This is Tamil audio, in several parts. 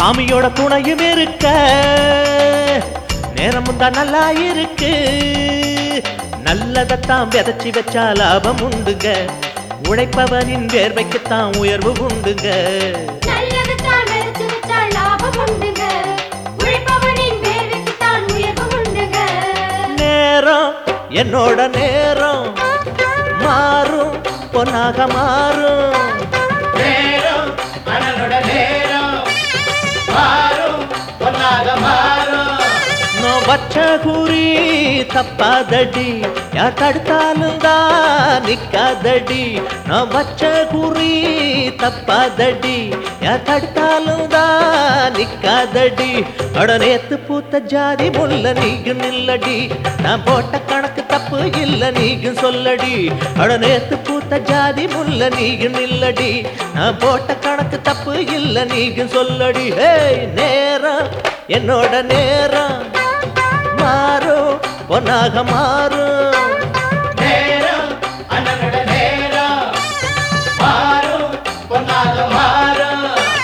சாமியோட துணையும் இருக்க நேரமும் தான் நல்லா இருக்கு நல்லதைத்தான் விதைச்சி வச்சா லாபம் உண்டுங்க உழைப்பவனின் வேர்வைக்குத்தான் உயர்வு உண்டுங்க நல்லதுதான் விதைச்சு வச்சால் லாபம் உண்டுங்க. உழைப்பவனின் வேர்வைக்குத்தான் உயர்வு உண்டுங்க. நேரம் என்னோட நேரம் மாறும் பொன்னாக மாறும் நேரம் அண்ணனோட நேரம் மாறும் பொன்னாக மாறும் நான் வச்ச குறி தப்பாதடி யார் தடுத்தாலும் தான் நிக்காதடி நான் வச்ச குறி தப்பாதடி யார் தடுத்தாலும் தான் நிக்காதடி அட நேத்து பூத்த ஜாதி முல்ல நீங்க நில்லடி நான் போட்ட கணக்கு தப்பு இல்ல நீங்க சொல்லடி அட நேத்து பூத்த ஜாதி முல்ல நீங்க நில்லடி நான் போட்ட கணக்கு தப்பு இல்ல நீங்க சொல்லடி ஹேய் நேரம் என்னோட நேரம் மாறும் பொன்னாக மாறும் நேரம் அண்ணனோட நேரம் மாறும் பொன்னாக மாறும்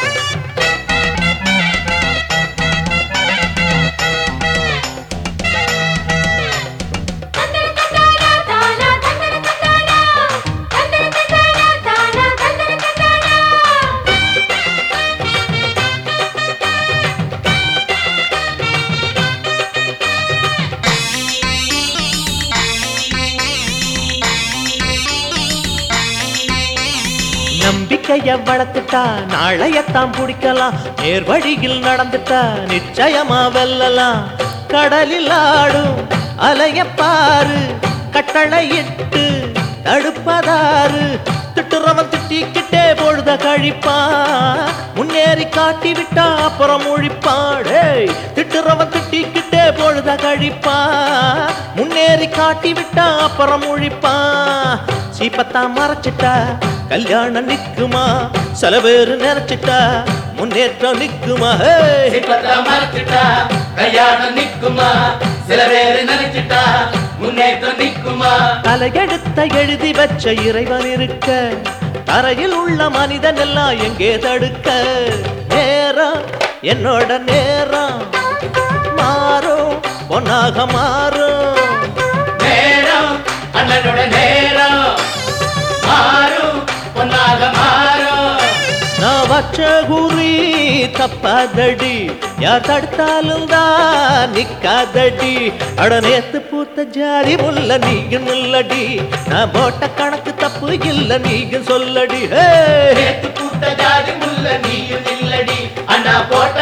தந்தர தந்தானா, தானா, தந்தர தந்தானா. தந்தர தந்தானா, தானா, தந்தர தந்தானா. நம்பிக்கைய வளர்த்துட்டா நாளையத்தான் பிடிக்கலாம் நேர் வழியில் நடந்துட்டா நிச்சயமா வெல்லலாம் கடலில் ஆடும் அலைய பாரு கட்டளையிட்டு தடுப்பதாரு திட்டுறவன் திட்டிக்கிட்டே பொழுத கழிப்பான் முன்னேறி காட்டி விட்டா அப்புறம் ஒழிப்பாடே திட்டுறவன் திட்டிக்கிட்டே பொழுத கழிப்பான் முன்னேறி காட்டி விட்டா அப்புறம் ஒழிப்பான் சீப்பத்தான் மறைச்சிட்டா கல்யாணம் நிக்குமா சில பேரு நினைச்சிட்டா முன்னேற்றம் நிக்குமா ஹே சிப்பத்தை மறைச்சிட்டா கல்யாணம் நிக்குமா சில பேரு நினைச்சிட்டா முன்னேற்றம் நிக்குமா தலையெடுத்த எழுதி வச்ச இறைவன் இருக்க தரையில் உள்ள மனிதன் எல்லாம் எங்கே தடுக்க நேரம் என்னோட நேரம் மாறும் பொன்னாக மாறும் நேரம் அண்ணனோட நேரம் மாறும் பொன்னாக மாறும் நான் வச்ச குறி தப்பாதடி யார் தடுத்தாலும் தான் நிக்காதடி அட நேத்து பூத்த ஜாதி முல்ல நீங்க நில்லடி நான் போட்ட கணக்கு தப்பு இல்ல நீங்க சொல்லடி ஹே நேத்து பூத்த ஜாதி முல்ல நீயும் இல்லடி அண்ணா போட்ட